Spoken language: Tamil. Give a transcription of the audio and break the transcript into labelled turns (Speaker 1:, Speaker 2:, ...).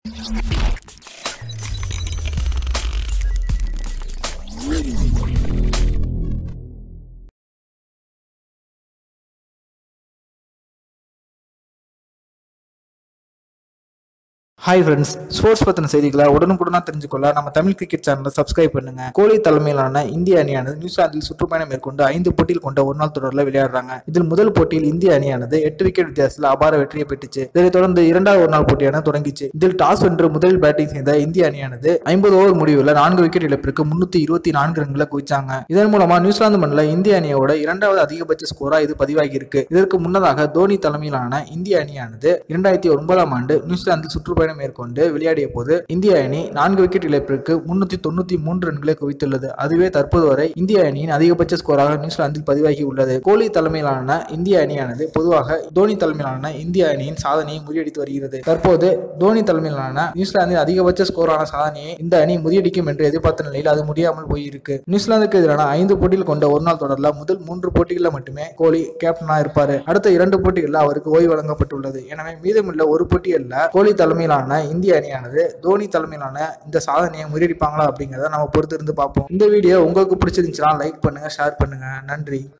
Speaker 1: ஹாய் ஃப்ரெண்ட்ஸ் ஸ்போர்ட்ஸ் பற்றின செய்திகளை உடனுக்குடனாக தெரிஞ்சுக்கொள்ள நம்ம தமிழ் கிரிக்கெட் சேனலை சப்ஸ்கிரைப் பண்ணுங்க கோலி தலைமையிலான இந்திய அணியானது நியூசிலாந்தில் சுற்றுப்பயணம் மேற்கொண்டு ஐந்து போட்டியில் கொண்ட ஒரு நாள் தொடரில் விளையாடுறாங்க இதில் முதல் போட்டியில் இந்திய அணியானது எட்டு விக்கெட் வித்தியாசத்தில் அபார வெற்றியை பெற்றுச்சு இதைத் தொடர்ந்து இரண்டாவது ஒரு நாள் போட்டியான தொடங்கிச்சு இதில் டாஸ் வென்று முதலில் பேட்டிங் செய்த இந்திய அணியானது ஐம்பது ஓவர் முடிவில் நான்கு விக்கெட் இழப்பிற்கு முன்னூத்தி இருபத்தி நான்கு ரன்களை குவிச்சாங்க இதன் மூலமா நியூசிலாந்து மண்ணில் இந்திய அணியோட இரண்டாவது அதிகபட்ச ஸ்கோரா இது பதிவாகி இருக்கு இதற்கு முன்னதாக தோனி தலைமையிலான இந்திய அணியானது இரண்டாயிரத்தி ஒன்பதாம் ஆண்டு நியூசிலாந்தில் சுற்றுப்பயணம் மேற்கொண்டு விளையாடிய போது இந்திய அணி நான்கு விக்கெட் இழப்பிற்கு முன்னூத்தி தொண்ணூத்தி மூன்று ரன்களை குவித்துள்ளது அதுவே தற்போது வரை இந்திய அணியின் அதிகபட்ச ஸ்கோராக நியூசிலாந்தில் பதிவாகி உள்ளது கோலி தலைமையிலான இந்திய அணியானது பொதுவாக தோனி தலைமையிலான இந்திய அணியின் சாதனையை முறியடித்து வருகிறது தற்போது தோனி தலைமையிலான நியூசிலாந்தின் அதிகபட்ச ஸ்கோரான சாதனையை இந்த அணி முறியடிக்கும் என்று எதிர்பார்த்த நிலையில் அது முடியாமல் போயிருக்கு நியூசிலாந்துக்கு எதிரான ஐந்து போட்டியில் கொண்ட ஒரு நாள் தொடரில் முதல் மூன்று போட்டிகளில் மட்டுமே கோலி கேப்டனா இருப்பாரு அடுத்த இரண்டு போட்டிகளில் அவருக்கு ஓய்வு வழங்கப்பட்டுள்ளது எனவே மீதமுள்ள ஒரு போட்டிகளில் கோலி தலைமையிலான இந்திய அணியானது தோனி தலைமையிலான இந்த சாதனையை முறியடிப்பாங்களா அப்படிங்கிறத நம்ம பொறுத்து இருந்து பார்ப்போம் இந்த வீடியோ உங்களுக்கு பிடிச்சிருந்துச்சுன்னா லைக் பண்ணுங்க ஷேர் பண்ணுங்க நன்றி